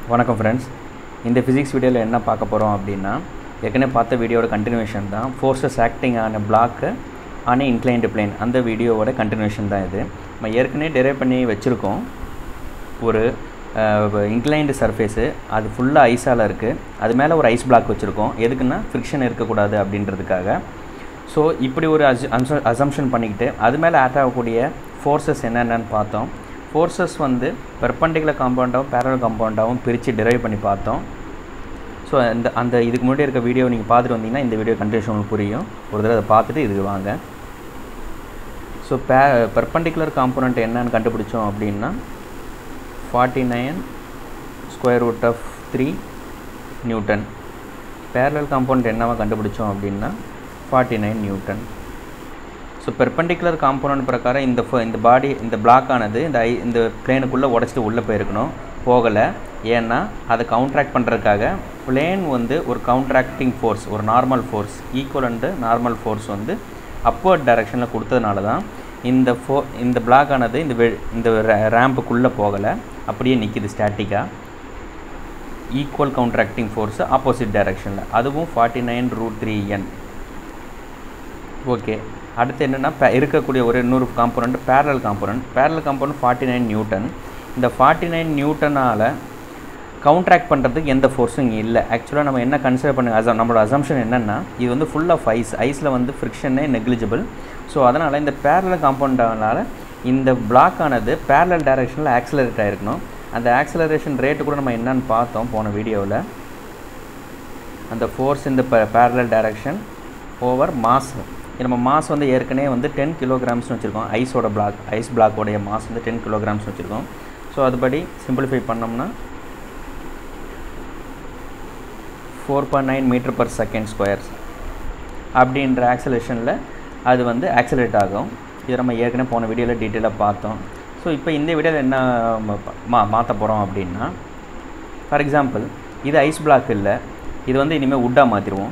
வணக்கம் ஃப்ரெண்ட்ஸ் இந்த ஃபிசிக்ஸ் வீடியோவில் என்ன பார்க்க போகிறோம் அப்படின்னா ஏற்கனவே பார்த்த வீடியோட கண்டினியூஷன் தான் forces acting on block on inclined plane அந்த வீடியோவோட கண்டினியூஷன் தான் இது நம்ம ஏற்கனவே டெரைவ் பண்ணி வச்சுருக்கோம் ஒரு இன்க்ளைன்டு சர்ஃபேஸு அது ஃபுல்லாக ஐஸால் இருக்குது அது மேலே ஒரு ஐஸ் பிளாக் வச்சுருக்கோம் எதுக்குன்னா ஃப்ரிக்ஷன் இருக்கக்கூடாது அப்படின்றதுக்காக ஸோ இப்படி ஒரு அஸ் அசம்ஷன் பண்ணிக்கிட்டு அது மேலே ஆட் ஆகக்கூடிய ஃபோர்ஸஸ் என்னென்னு பார்த்தோம் ஃபோர்ஸஸ் வந்து பெர்பண்டிகுலர் காம்பவுண்டாகவும் பேரல் காம்பவுண்டாகவும் பிரித்து டெரைவ் பண்ணி பார்த்தோம் ஸோ அந்த அந்த இதுக்கு முன்னாடி இருக்க வீடியோ நீங்கள் பார்த்துட்டு வந்தீங்கன்னா இந்த வீடியோ கண்டினியூஷன் உங்களுக்கு புரியும் ஒரு தடவை அதை பார்த்துட்டு இதுக்கு வாங்க ஸோ பே பெர்பண்டிகுலர் காம்பனண்ட் என்னன்னு கண்டுபிடிச்சோம் அப்படின்னா forty nine square root of three newton parallel compound என்னவா கண்டுபிடிச்சோம் அப்படின்னா forty nine newton so perpendicular component பிரகாரம் இந்த இந்த பாடி இந்த பிளாக் ஆனது இந்த ஐ இந்த பிளேனுக்குள்ளே உடச்சிட்டு உள்ளே போயிருக்கணும் போகலை ஏன்னா அதை கவுண்ட்ராக்ட் பண்ணுறதுக்காக பிளேன் வந்து ஒரு கவுண்ட்ராக்டிங் ஃபோர்ஸ் ஒரு normal force equal and normal force வந்து அப்வர்ட் டைரெக்ஷனில் கொடுத்ததுனால தான் இந்த ஃபோ இந்த பிளாக் ஆனது இந்த வெ இந்த ரேம்புக்குள்ளே போகலை அப்படியே நிற்கிது ஸ்டாட்டிக்காக ஈக்குவல் கவுண்ட்ராக்டிங் ஃபோர்ஸு ஆப்போசிட் டைரெக்ஷனில் அதுவும் forty nine root three N okay அடுத்து என்னென்னா பே இருக்கக்கூடிய ஒரு இன்னொரு component parallel component parallel component forty nine newton இந்த ஃபார்ட்டி நைன் நியூட்டனால் கவுண்ட்ராக்ட் பண்ணுறதுக்கு எந்த ஃபோர்ஸும் இங்கே இல்லை ஆக்சுவலாக நம்ம என்ன கன்சிடர் பண்ண அசம் நம்மளோட அசம்ஷன் என்னென்னா இது வந்து ஃபுல் ஆஃப் ஐஸ் ஐஸில் வந்து ஃப்ரிக்ஷனே நெக்லிஜிபிள் ஸோ அதனால் இந்த பேரல் காம்பவுண்டானால் இந்த பிளாக் ஆனது பேரலல் டைரெக்ஷனில் ஆக்சிலரேட் ஆகிருக்கணும் அந்த ஆக்சிலரேஷன் ரேட்டு கூட நம்ம என்னன்னு பார்த்தோம் போன வீடியோவில் அந்த ஃபோர்ஸ் இந்த பேரலல் டைரெக்ஷன் ஓவர் மாஸ் நம்ம மாஸ் வந்து ஏற்கனவே வந்து டென் கிலோகிராம்ஸ்னு வச்சுருக்கோம் ஐஸோட பிளாக் ஐஸ் பிளாக்கோடைய மாஸ் வந்து டென் கிலோகிராம்ஸ் வச்சுருக்கோம் ஸோ அதுபடி சிம்பிளிஃபை பண்ணோம்னா four point nine metre per second squares அப்படின்ற ஆக்சலேஷனில் அது வந்து ஆக்சலேட் ஆகும் இது நம்ம ஏற்கனவே போன வீடியோவில் டீட்டெயிலாக பார்த்தோம் ஸோ இப்போ இந்த வீடியோவில் என்ன மா மாற்ற போகிறோம் அப்படின்னா ஃபார் எக்ஸாம்பிள் இது ஐஸ் பிளாக் இல்லை இது வந்து இனிமேல் வுட்டாக மாற்றிடுவோம்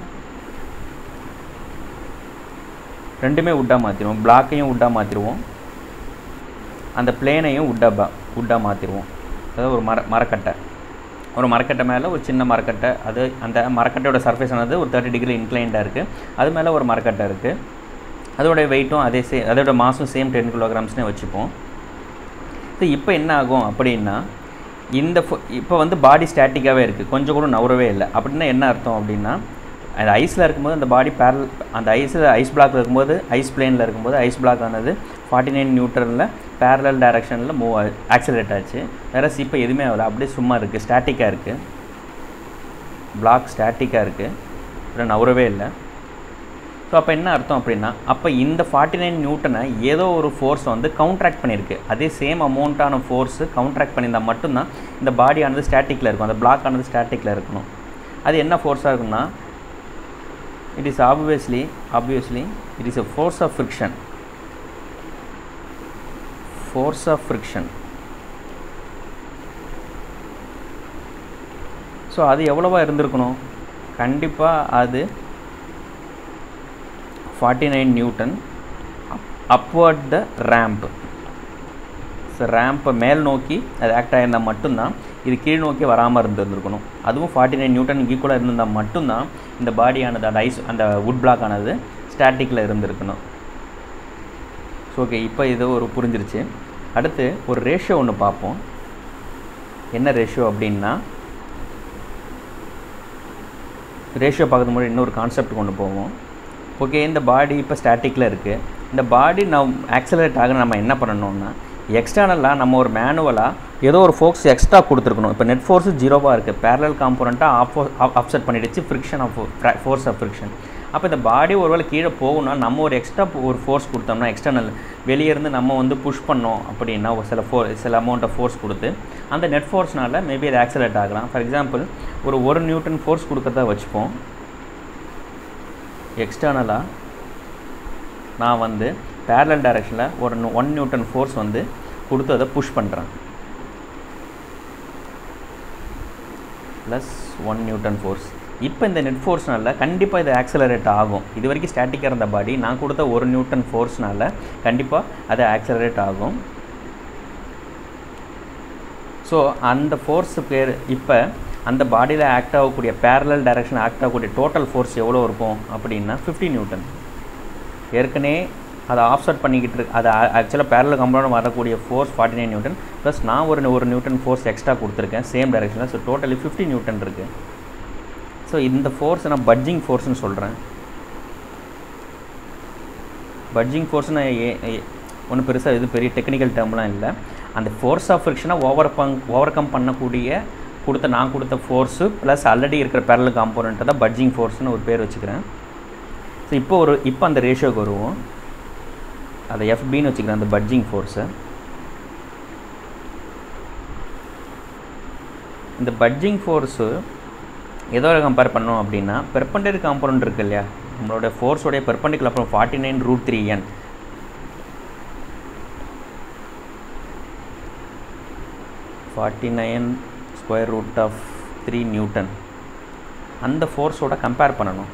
ரெண்டுமே வுட்டாக மாற்றிடுவோம் பிளாக்கையும் வுட்டாக மாற்றிடுவோம் அந்த பிளேனையும் வுட்டாக பா வுட்டாக மாற்றிடுவோம் அதாவது ஒரு மர மரக்கட்டை ஒரு மரக்கட்டை மேலே ஒரு சின்ன மரக்கட்டை அது அந்த மரக்கட்டையோட சர்ஃபேஸ் ஆனது ஒரு தேர்ட்டி டிகிரி இன்க்ளைண்டாக இருக்குது அது மேலே ஒரு மரக்கட்டை இருக்குது அதோடைய வெயிட்டும் அதே சே அதோட மாதம் சேம் டென் கிலோகிராம்ஸ்னே வச்சுப்போம் ஸோ இப்போ என்ன ஆகும் அப்படின்னா இந்த இப்போ வந்து பாடி ஸ்டாட்டிக்காகவே இருக்குது கொஞ்சம் கூட நவரவே இல்லை அப்படின்னா என்ன அர்த்தம் அப்படின்னா அந்த ஐஸில் இருக்கும்போது அந்த பாடி பேரல் அந்த ஐஸில் ஐஸ் பிளாக் இருக்கும்போது ஐஸ் பிளேனில் இருக்கும்போது ஐஸ் பிளாக் ஆனது ஃபார்ட்டி நைன் நியூட்டனில் பேரலல் டைரக்ஷனில் மூவ் ஆக்சிலேட் ஆச்சு வேறு இப்போ எதுவுமே ஆகலை அப்படியே சும்மா இருக்குது ஸ்டாட்டிக்காக இருக்குது பிளாக் ஸ்டாட்டிக்காக இருக்குது இல்லை நவரவே இல்லை ஸோ அப்போ என்ன அர்த்தம் அப்படின்னா அப்போ இந்த ஃபார்ட்டி நைன் நியூட்டனை ஏதோ ஒரு ஃபோர்ஸ் வந்து கவுண்ட்ராக்ட் பண்ணியிருக்கு அதே சேம் அமௌண்ட்டான ஃபோர்ஸு கவுண்ட்ராக்ட் பண்ணியிருந்தால் மட்டும்தான் இந்த பாடி ஆனது ஸ்டாட்டிக்கில் இருக்கும் அந்த பிளாக் ஆனது ஸ்டாட்டிக்கில் இருக்கணும் அது என்ன ஃபோர்ஸாக இருக்குன்னா it is obviously obviously it is a force of friction force of friction so அது எவ்வளோவா இருந்திருக்கணும் கண்டிப்பாக அது forty nine newton upward the ramp so ரேம்பை மேல் நோக்கி அது ஆக்ட் ஆகியிருந்தால் மட்டும்தான் இது கீழ் நோக்கி வராமல் இருந்திருந்துருக்கணும் அதுவும் ஃபார்ட்டி நைன் நியூட்டன் ஈக்குவலாக இருந்திருந்தால் மட்டும்தான் இந்த பாடியானது அந்த ஐஸ் அந்த வுட் பிளாக் ஆனது ஸ்டாட்டிக்கில் இருந்திருக்கணும் ஸோ ஓகே இப்போ இது ஒரு புரிஞ்சிருச்சு அடுத்து ஒரு ரேஷியோ ஒன்று பார்ப்போம் என்ன ரேஷியோ அப்படின்னா ரேஷியோ பார்க்கறது முன்னாடி இன்னொரு கான்செப்ட் கொண்டு போவோம் ஓகே இந்த பாடி இப்போ ஸ்டாட்டிக்கில் இருக்குது இந்த பாடி நம் ஆக்சலரேட் ஆக நம்ம என்ன பண்ணணும்னா எக்ஸ்டர்னலாக நம்ம ஒரு மேனுவலாக ஏதோ ஒரு ஃபோர்ஸ் எக்ஸ்ட்ரா கொடுத்துருக்கணும் இப்போ நெட் ஃபோர்ஸு ஜீரோவாக இருக்குது பேரலல் காம்போனண்ட்டாக ஆப்போ அப்செட் பண்ணிடுச்சு friction of force of friction அப்போ இந்த பாடி ஒருவேளை கீழே போகணும்னா நம்ம ஒரு எக்ஸ்ட்ரா ஒரு ஃபோர்ஸ் கொடுத்தோம்னா எக்ஸ்டர்னல் வெளியே இருந்து நம்ம வந்து புஷ் பண்ணோம் அப்படின்னா ஒரு சில ஃபோர் சில அமௌண்ட் ஆஃப் ஃபோர்ஸ் கொடுத்து அந்த நெட் ஃபோர்ஸ்னால மேபி அது ஆக்சலேட் ஆகலாம் ஃபார் எக்ஸாம்பிள் ஒரு ஒரு நியூட்டன் ஃபோர்ஸ் கொடுக்கறதா வச்சுப்போம் எக்ஸ்டர்னலாக நான் வந்து பேரலல் டைரெக்ஷனில் ஒரு ஒன் நியூட்டன் ஃபோர்ஸ் வந்து கொடுத்து அதை புஷ் பண்ணுறேன் ப்ளஸ் ஒன் நியூட்டன் ஃபோர்ஸ் இப்போ இந்த நெட் ஃபோர்ஸ்னால கண்டிப்பாக இது ஆக்சலரேட் ஆகும் இது வரைக்கும் ஸ்டாட்டிக்காக இருந்த பாடி நான் கொடுத்த ஒரு நியூட்டன் ஃபோர்ஸ்னால கண்டிப்பாக அது ஆக்சலரேட் ஆகும் ஸோ ஸோ அந்த ஃபோர்ஸ் பேர் இப்போ அந்த பாடியில் ஆக்ட் ஆகக்கூடிய பேரலல் டைரக்ஷன் ஆக்ட் ஆகக்கூடிய டோட்டல் ஃபோர்ஸ் எவ்வளோ இருக்கும் அப்படின்னா ஃபிஃப்டி நியூட்டன் ஏற்கனவே அதை ஆஃப்செட் பண்ணிக்கிட்டு இருக்கு அது ஆக்சுவலாக பேரலல் கம்பௌண்ட் வரக்கூடிய force forty nine newton plus நான் ஒரு ஒரு நியூட்டன் ஃபோர்ஸ் எக்ஸ்ட்ரா கொடுத்துருக்கேன் சேம் டைரக்ஷனில் ஸோ டோட்டலி ஃபிஃப்டி நியூட்டன் இருக்குது ஸோ இந்த ஃபோர்ஸ் நான் பட்ஜிங் ஃபோர்ஸ்னு சொல்கிறேன் பட்ஜிங் ஃபோர்ஸ்னு ஒன்றும் பெருசாக எதுவும் பெரிய டெக்னிக்கல் டேர்ம்லாம் இல்லை அந்த ஃபோர்ஸ் ஆஃப் ஃப்ரிக்ஷனை ஓவர் பங் ஓவர் கம் பண்ணக்கூடிய கொடுத்த நான் கொடுத்த ஃபோர்ஸு ப்ளஸ் ஆல்ரெடி இருக்கிற பேரல் காம்போனண்ட்டை தான் பட்ஜிங் ஃபோர்ஸ்னு ஒரு பேர் வச்சுக்கிறேன் ஸோ இப்போ ஒரு இப்போ அந்த ரேஷியோக்கு வருவோம் அதை எஃபின்னு வச்சுக்கிறேன் அந்த பட்ஜிங் ஃபோர்ஸை இந்த பட்ஜிங் ஃபோர்ஸு எதோட கம்பேர் பண்ணோம் அப்படின்னா பெர்பண்டிகுலர் காம்பனண்ட் இருக்கு இல்லையா நம்மளோட ஃபோர்ஸோடைய பெர்பண்டிகுலர் அப்புறம் forty nine root three N forty nine square root of three newton அந்த ஃபோர்ஸோட கம்பேர் பண்ணணும்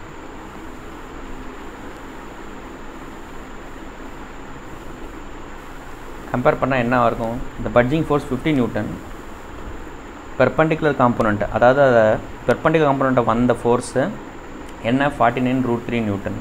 கம்பேர் பண்ணால் என்ன இருக்கும் இந்த budging force fifty newton perpendicular component அதாவது அதை பெர்பண்டிகுலர் காம்போனண்ட்டை வந்த ஃபோர்ஸு என்ன forty nine root three newton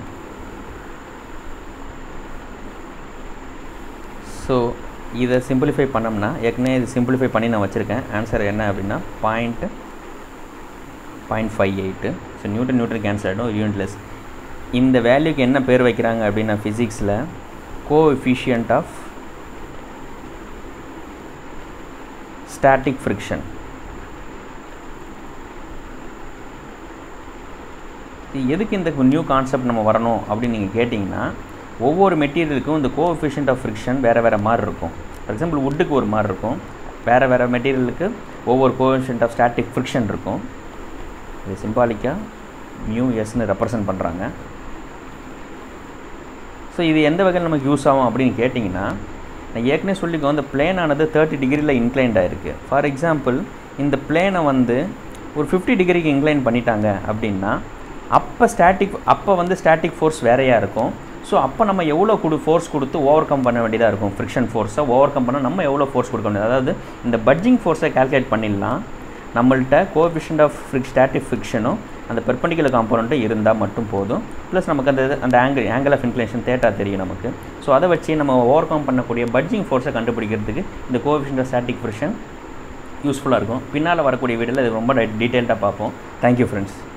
so இதை சிம்பிளிஃபை பண்ணோம்னா ஏற்கனவே இது சிம்பிளிஃபை பண்ணி நான் வச்சுருக்கேன் ஆன்சர் என்ன அப்படின்னா point point five eight so newton newton cancel ஆகிடும் யூனிட்லெஸ் இந்த வேல்யூக்கு என்ன பேர் வைக்கிறாங்க அப்படின்னா ஃபிசிக்ஸில் coefficient of static friction எதுக்கு இந்த நியூ கான்செப்ட் நம்ம வரணும் அப்படின்னு நீங்கள் கேட்டிங்கன்னா ஒவ்வொரு மெட்டீரியலுக்கும் இந்த கோஎஃபிஷியன்ட் ஆஃப் ஃப்ரிக்ஷன் வேறு வேறு மாதிரி இருக்கும் ஃபார் எக்ஸாம்பிள் வுட்டுக்கு ஒரு மாதிரி இருக்கும் வேறு வேறு மெட்டீரியலுக்கு ஒவ்வொரு கோஎஃபிஷியன்ட் ஆஃப் ஸ்டாட்டிக் ஃப்ரிக்ஷன் இருக்கும் இது சிம்பாலிக்காக மியூ எஸ்னு ரெப்ரசன்ட் பண்ணுறாங்க ஸோ இது எந்த வகையில் நமக்கு யூஸ் ஆகும் அப்படின்னு கேட்டிங்கன்னா நான் ஏற்கனவே சொல்லிக்கோ இந்த பிளேனானது தேர்ட்டி டிகிரியில் இன்க்ளைண்ட் ஆகிருக்கு ஃபார் எக்ஸாம்பிள் இந்த பிளேனை வந்து ஒரு ஃபிஃப்டி டிகிரிக்கு இன்க்ளைன் பண்ணிட்டாங்க அப்படின்னா அப்போ ஸ்டாட்டிக் அப்போ வந்து ஸ்டாட்டிக் ஃபோர்ஸ் வேறையாக இருக்கும் ஸோ அப்போ நம்ம எவ்வளோ கொடு ஃபோர்ஸ் கொடுத்து ஓவர் கம் பண்ண வேண்டியதாக இருக்கும் ஃப்ரிக்ஷன் ஃபோர்ஸை ஓவர் கம் பண்ண நம்ம எவ்வளோ ஃபோர்ஸ் கொடுக்க வேண்டியது அதாவது இந்த பட்ஜிங் ஃபோர்ஸை கால்குலேட் பண்ணிடலாம் நம்மள்ட்ட கோஎஃபிஷியன்ட் ஆஃப் ஃப்ரிக் ஸ்டாட்டிக் ஃப்ரிக்ஷனும் அந்த பெர்பண்டிகுலர் காம்போனண்ட்டும் இருந்தால் மட்டும் போதும் ப்ளஸ் நமக்கு அந்த அந்த angle angle of inclination theta தெரியும் நமக்கு ஸோ அதை வச்சு நம்ம ஓவர் கம் பண்ணக்கூடிய பட்ஜிங் ஃபோர்ஸை கண்டுபிடிக்கிறதுக்கு இந்த கோஎஃபிஷியன்ட் ஆஃப் ஸ்டாட்டிக் ஃப்ரிக்ஷன் யூஸ்ஃபுல்லாக இருக்கும் பின்னால் வரக்கூடிய வீடியோவில் இது ரொம்ப டீட்டெயில்டாக பார்ப்போம் தேங்க்யூ ஃப்ரெண்ட்ஸ்